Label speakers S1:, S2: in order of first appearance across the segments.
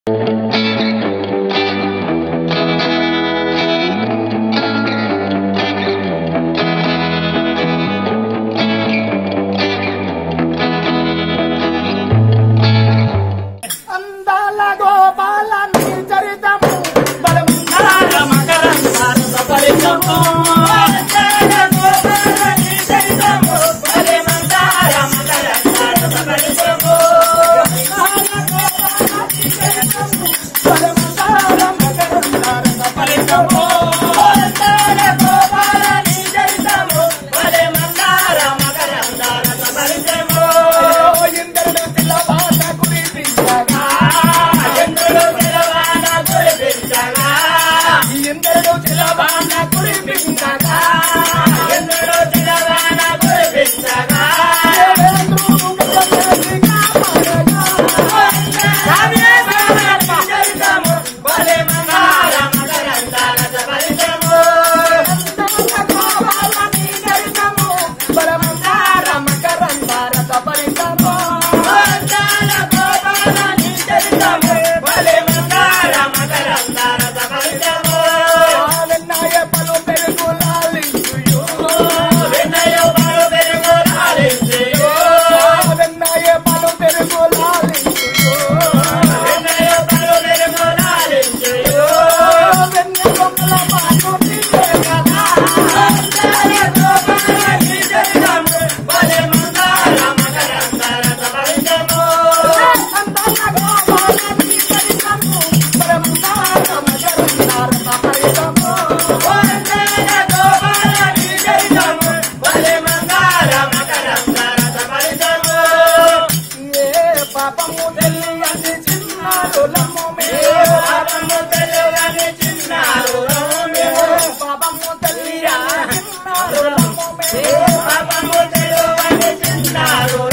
S1: అందాల గోపాల నీ చరితము బలముందాల మకరందాల ఫలితము. అందాల గోపాల నీ చరితము బలముందాల మకరందాల ఫలితము. అందాల గోపాల నీ చరితము బలముందాల మకరందాల ఫలితము. అందాల గోపాల నీ చరితము బలముందాల మకరందాల ఫలితము. ఇంద్రుడు పిల్లవాడ కురిపించగా ఇంద్రుడు పిల్లవాడ కురిపించగా ఇంద్రుడు పిల్లవాడ కురిపించగా ఇంద్రుడు పిల్లవాడ కురిపించగా పాపము తెలియని చిన్నాడు లమ్ము పాపము తెలియని చిన్నాడు పాపము తెలియని చిన్నాడు లమ్ము పాపము తెలియని చిన్నాడు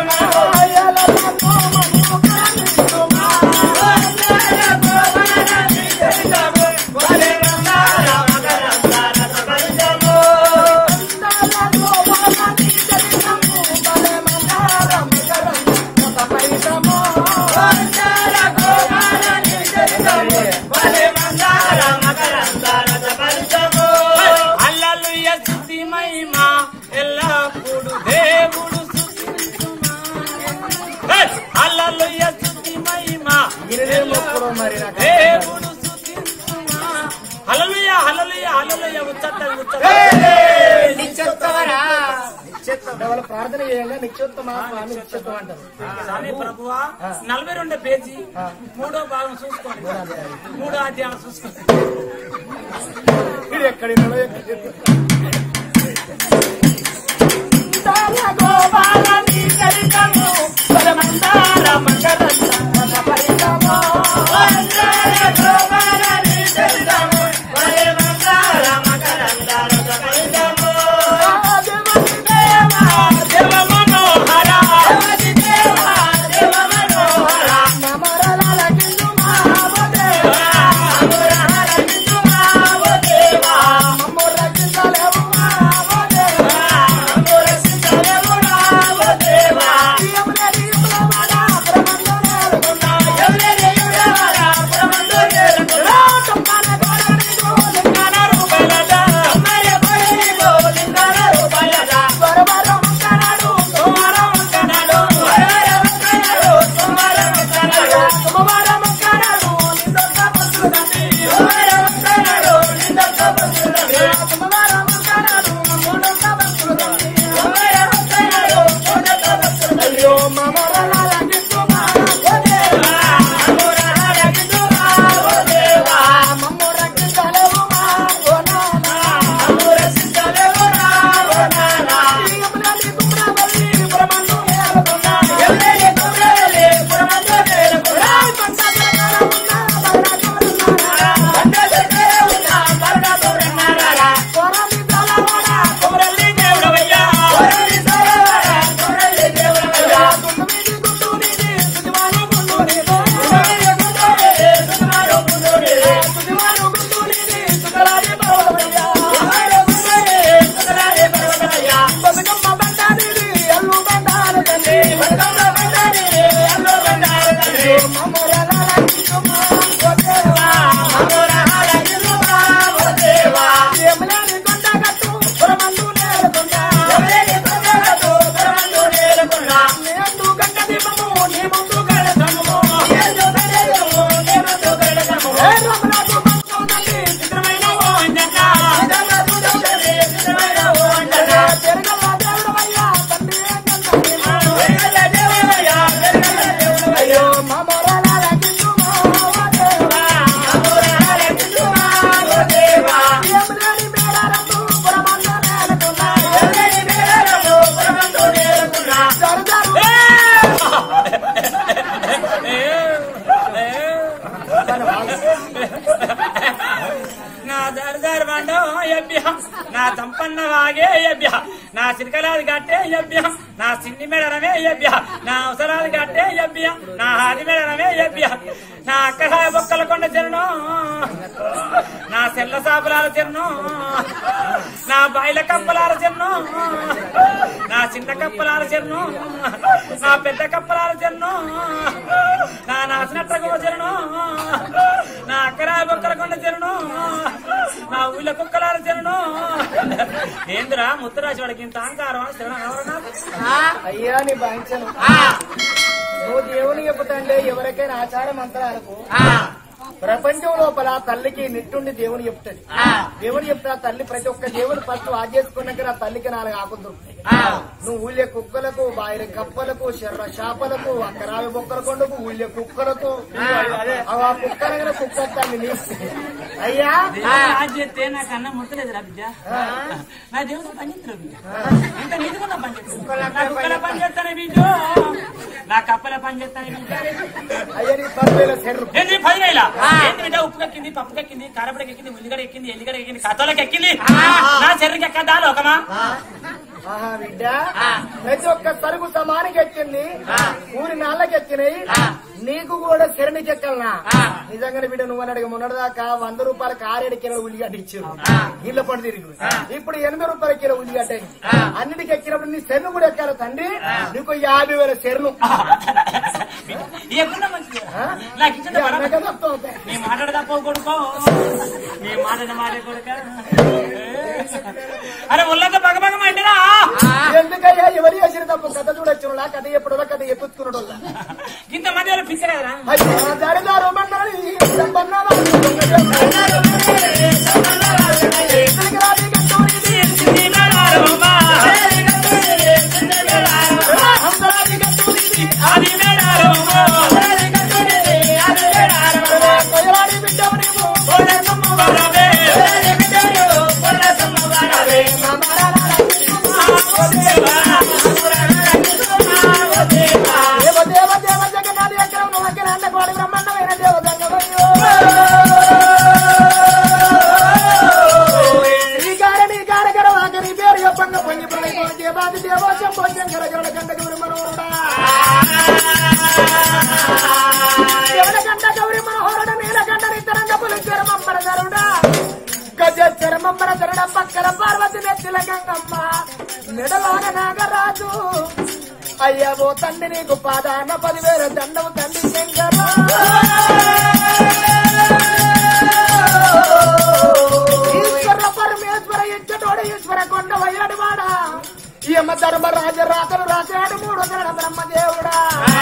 S2: అల్లలుయ స్థుతి మహిమ ఎల్లప్పుడు దేవుడు అల్లలుయ స్థుతి మహిమ దేవుడు స్థుతించుమా. హల్లెలూయ హల్లెలూయ హల్లెలూయ ఉచ్చత ఉచ్చత
S1: వాళ్ళు ప్రార్థన చేయంగా నిత్యోత్తమ స్వామి నిత్యోత్తమ అంటారు
S2: స్వామి ప్రభువా నలభై రెండో పేజీ మూడో భాగం చూసుకోండి మూడో అధ్యాయం చూసుకోండి
S1: ఇది ఎక్కడి నుండో ఎక్కడి గోపాల నీ చరితము పరమందార మకరంద పరితము గోపాల నీ చరితము పరమందార మకరంద పరితము దేవ దేవ మనోహర దేవ దేవ మనోహర నమరల కిందు మావదేవ నమరల కిందు మావదేవ మమ్మర కిందలేవు మావదేవ మమ్మర కిందలేవు మావదేవ ఎవరే ఎవరే వరా బ్రహ్మండోరేలుకున్నా ఎవరే ఎవరే వరా బ్రహ్మండోరేలుకున్నా
S2: నా దర్దార్ బండో ఎబ్బ్య నా తంపన్న వాగే ఎబ్బ్య నా చిరకలాది గట్టే ఎబ్బ్య నా సిన్ని మెడరమే ఎబ్బ్య నా అవసరాలు గట్టే ఎబ్బ్య నా హాది మెడరమే ఎబ్బ్య నా అక్కసాయ బొక్కల కొండ చెరును నా సెల్ల సాపులాల చెరును నా బాయిల కప్పలాల చెరును నా చిన్న కప్పలాల చెరును నా పెద్ద కప్పలాల చెరును నా నాసినట్ట చెరును నా అక్కరాయ బొక్కల కొండ చెరును నా ఊళ్ళో కుక్కలాల చెరును ఏందిరా ముత్తరాజు వాడికి ఇంత అహంకారం శరణం ఎవరు నాకు?
S1: అయ్యా నీ భావించను నువ్వు దేవుని చెప్పుతండే ఎవరికైనా ఆచారం మంత్రాలకు ప్రపంచం లోపల తల్లికి నిట్టుండి దేవుని చెప్తుంది దేవుని చెప్తా తల్లి ప్రతి ఒక్క దేవుని ఫస్ట్ ఆజ్ చేసుకున్నాక నా తల్లికి నాలుగు ఆకులు దొరుకుతాయి నువ్వు ఊళ్ళే కుక్కలకు బాయిల కప్పలకు శర్ర చేపలకు అక్కరావి బొక్కల కొండకు ఊళ్ళే కుక్కలకు అవి ఆ కుక్కలగిన కుక్క తల్లి నీ. అయ్యా
S2: రాజు చేస్తే నాకు అన్నం ముట్టలేదు రా బిడ్డ నా దేవుడు పని చేస్తారు బిడ్డ ఇంత నీటికున్న పని చేస్తారు నా కుక్కల పని చేస్తానే బిడ్డ నా కప్పల పని చేస్తానే బిడ్డ
S1: అయ్యా నీ పదివేల శర్రు
S2: ఏంది పదివేల ఏంది బిడ్డ ఉప్పు ఎక్కింది పప్పు ఎక్కింది కారపడికి ఎక్కింది ఉల్లిగడ ఎక్కింది ఎల్లిగడ ఎక్కింది కథోలకి ఎక్కింది నా చెర్రికి ఎక్కదా లోకమా
S1: ఆహా బిడ్డ ప్రతి ఒక్క సరుకు సమానికి ఎక్కింది ఊరి నాళ్ళకి ఎక్కినాయి నీకు కూడా శరణికి ఎక్కలనా నిజంగానే బిడ్డ నువ్వు అడిగి మొన్నటిదాకా వంద రూపాయల కారేడు కిలో ఉల్లిగడ్డ ఇచ్చారు ఇళ్ళ పడి తిరిగి ఇప్పుడు ఎనభై రూపాయల కిలో ఉల్లిగడ్డ అయింది. అన్నిటికి ఎక్కినప్పుడు నీ శరణు కూడా ఎక్కాలి తండ్రి నీకు యాభై వేల శరణు
S2: ఎక్కడ మంచిది నాకు ఇచ్చిన వరం.
S1: అన్నగా వస్తావు.
S2: నీ మాట్లాడదా పో కొడుకో నీ మాట్లాడిన మాట కొడుక అరే ఒళ్ళంతా పగ పగ మంటరా
S1: ఎందుకయ్యా ఎవరు చేసిన తప్పు కథ చూడొచ్చు నా కథ ఎప్పుడో కథ ఎత్తుకున్నాడు
S2: ఇంత మధ్యలో పిచ్చరాదరా
S1: దరిదారు మండలి
S2: అది మేడారం
S1: దేవ దేవ దేవ జగన్నాథ ఎక్కడ నువ్వు అన్న కోడి బ్రహ్మాండమైన దేవ శ్రీకారణి కారకర వాకరి పేరు చెప్పంగ పొంగి ప్రళయ దేవాది దేవోశం భోజం గరగర గంట గౌరి మనోహరుడా దేవనగంట గౌరి మనోహరుడ నీలకంఠ నిత్తరంగ పులించర మమ్మర గరుడా గజచ్చర మమ్మర గరుడ పక్కన పార్వతి నెత్తిల గంగమ్మ నిడలోన నాగరాజు అయ్యవో తండ్రి నీకు పాదాన పదివేల దండము తండ్రి శంకర ఈశ్వర పరమేశ్వర ఇచ్చటోడు ఈశ్వర కొండ వయ్యాడు యమ ధర్మరాజ రాతలు రాశాడు మూడు గరడ బ్రహ్మదేవుడా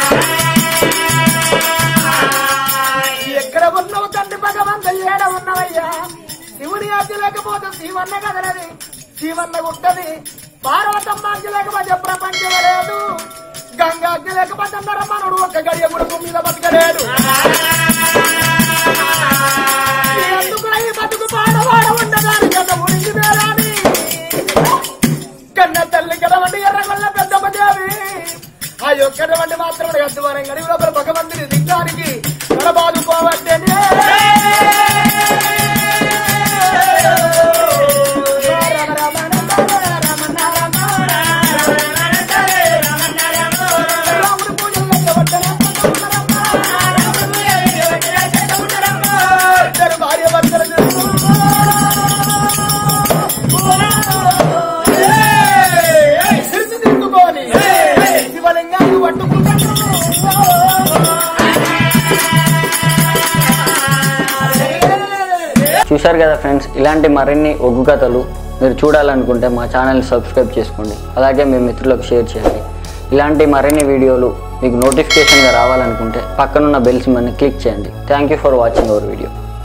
S1: ఎక్కడ ఉన్నావు తండ్రి భగవంత ఏడ ఉన్నవయ్యా శివుని ఆజ్ఞ లేకపోతే శివన్న కదలది శివన్న గుట్టది పార్వతమ్మ ఆజ్ఞ లేకపోతే ప్రపంచం లేదు గంగా ఆజ్ఞ లేకపోతే నరమనుడు ఒక గడియ గుడుపు మీద బతకలేడు ఎందుకు ఈ బతుకు పాడవాడ ఉండగాని గత మునిగి వేరాని కన్న తల్లి కడవండి ఎర్రగొల్ల పెద్దమ్మ దేవి ఆ యొక్కడవండి మాత్రం అద్వారం గడి లోపల భగవంతుని దిగ్గానికి కడబాదుకోవద్దని రాముడు పూజలు ఇద్దరు భార్య భర్తలు శిరసు దిక్కుకొని శివలింగాన్ని పట్టుకుంటాను
S3: చూశారు కదా ఫ్రెండ్స్ ఇలాంటి మరిన్ని ఒగ్గు కథలు మీరు చూడాలనుకుంటే మా ఛానల్ని సబ్స్క్రైబ్ చేసుకోండి అలాగే మీ మిత్రులకు షేర్ చేయండి ఇలాంటి మరిన్ని వీడియోలు మీకు నోటిఫికేషన్గా రావాలనుకుంటే పక్కనున్న బెల్స్ మని క్లిక్ చేయండి thank you for watching our video